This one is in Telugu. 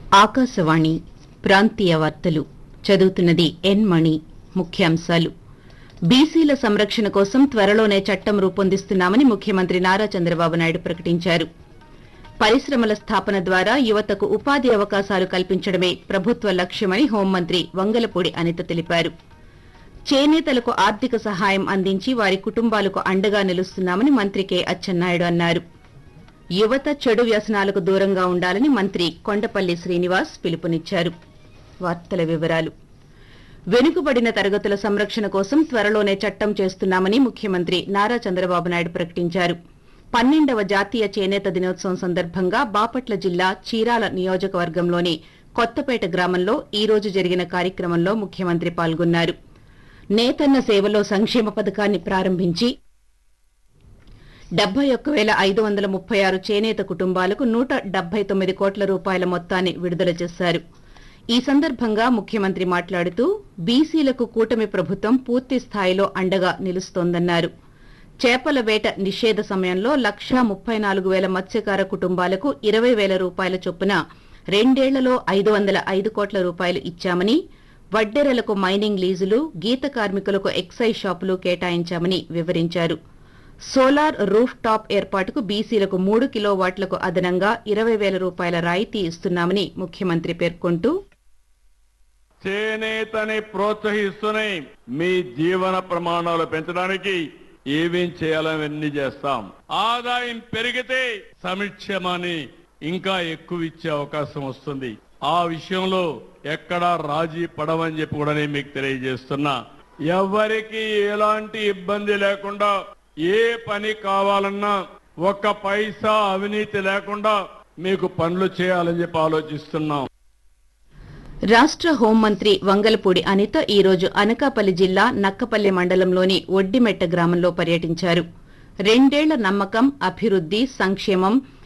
ఆకాశవాణి ప్రాంతీయ వార్తలు చదువుతున్నది ఎన్ మణి ముఖ్యాంశాలు బీసీల సంరక్షణ కోసం త్వరలోనే చట్టం రూపొందిస్తున్నామని ముఖ్యమంత్రి నారా చంద్రబాబు నాయుడు ప్రకటించారు పరిశ్రమల స్థాపన ద్వారా యువతకు ఉపాధి అవకాశాలు కల్పించడమే ప్రభుత్వ లక్ష్యమని హోంమంత్రి వంగలపూడి అనిత తెలిపారు చేనేతలకు ఆర్థిక సహాయం అందించి వారి కుటుంబాలకు అండగా నిలుస్తున్నామని మంత్రి కె అచ్చెన్నాయుడు అన్నారు యువత చెడు వ్యసనాలకు దూరంగా ఉండాలని మంత్రి కొండపల్లి శ్రీనివాస్ పిలుపునిచ్చారు వార్తల వివరాలు వెనుకబడిన తరగతుల సంరక్షణ కోసం త్వరలోనే చట్టం చేస్తున్నామని ముఖ్యమంత్రి నారా చంద్రబాబు నాయుడు ప్రకటించారు పన్నెండవ జాతీయ చేనేత దినోత్సవం సందర్భంగా బాపట్ల జిల్లా చీరాల నియోజకవర్గంలోని కొత్తపేట గ్రామంలో ఈ రోజు జరిగిన కార్యక్రమంలో ముఖ్యమంత్రి పాల్గొన్నారు నేతన్న సేవలో సంక్షేమ పథకాన్ని ప్రారంభించి డెబ్బై ఒక్క వేల ఐదు వందల ముప్పై ఆరు చేనేత కుటుంబాలకు నూట డెబ్బై తొమ్మిది కోట్ల రూపాయల మొత్తాన్ని విడుదల చేశారు ఈ సందర్భంగా ముఖ్యమంత్రి మాట్లాడుతూ బీసీలకు కూటమి ప్రభుత్వం పూర్తి స్థాయిలో అండగా నిలుస్తోందన్నారు చేపల వేట నిషేధ సమయంలో లక్షా ముప్పై నాలుగు వేల మత్స్యకార కుటుంబాలకు ఇరవై వేల రూపాయల చొప్పున రెండేళ్లలో ఐదు వందల ఐదు కోట్ల రూపాయలు ఇచ్చామని వడ్డెరలకు మైనింగ్ లీజులు గీత కార్మికులకు ఎక్సైజ్ షాపులు కేటాయించామని వివరించారు సోలార్ రూఫ్ టాప్ ఏర్పాటుకు బీసీలకు మూడు కిలోవాట్లకు అదనంగా ఇరవై వేల రూపాయల రాయితీ ఇస్తున్నామని ముఖ్యమంత్రి పేర్కొంటూ చేనేతని ప్రోత్సహిస్తూనే మీ జీవన ప్రమాణాలు పెంచడానికి ఏమేం చేయాలవన్నీ చేస్తాం ఆదాయం పెరిగితే సంక్షేమాన్ని ఇంకా ఎక్కువ ఇచ్చే అవకాశం వస్తుంది ఆ విషయంలో ఎక్కడా రాజీ పడవని చెప్పి కూడా నేను మీకు తెలియజేస్తున్నా ఎవరికి ఎలాంటి ఇబ్బంది లేకుండా ఏ పని కావాలన్నా ఒక్క పైసా అవినీతి లేకుండా మీకు పనులు చేయాలని చెప్పి ఆలోచిస్తున్నాం రాష్ట్ర హోంమంత్రి వంగలపూడి అనిత ఈ రోజు అనకాపల్లి జిల్లా నక్కపల్లి మండలంలోని ఒడ్డిమెట్ట గ్రామంలో పర్యటించారు రెండేళ్ల నమ్మకం అభివృద్ది సంక్షేమం